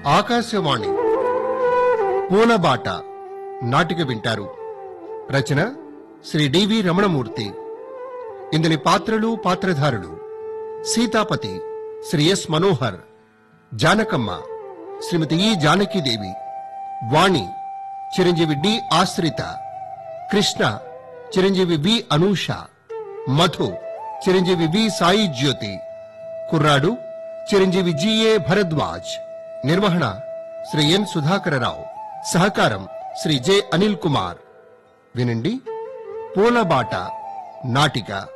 ఆకాశవాణి పూలబాట నాటిక వింటారు రచన శ్రీ డివి రమణమూర్తి ఇందుని పాత్రలు పాత్రధారులు సీతాపతి శ్రీ ఎస్ మనోహర్ జానకమ్మ శ్రీమతి ఈ జానకీదేవి వాణి చిరంజీవి డి ఆశ్రిత కృష్ణ చిరంజీవి వి అనూష మధు చిరంజీవి వి సాయి జ్యోతి కుర్రాడు చిరంజీవి జిఏ భరద్వాజ్ నిర్వహణ శ్రీ ఎన్ సుధాకరరావు సహకారం శ్రీ జె అనిల్ కుమార్ వినండి పూలబాట నాటిక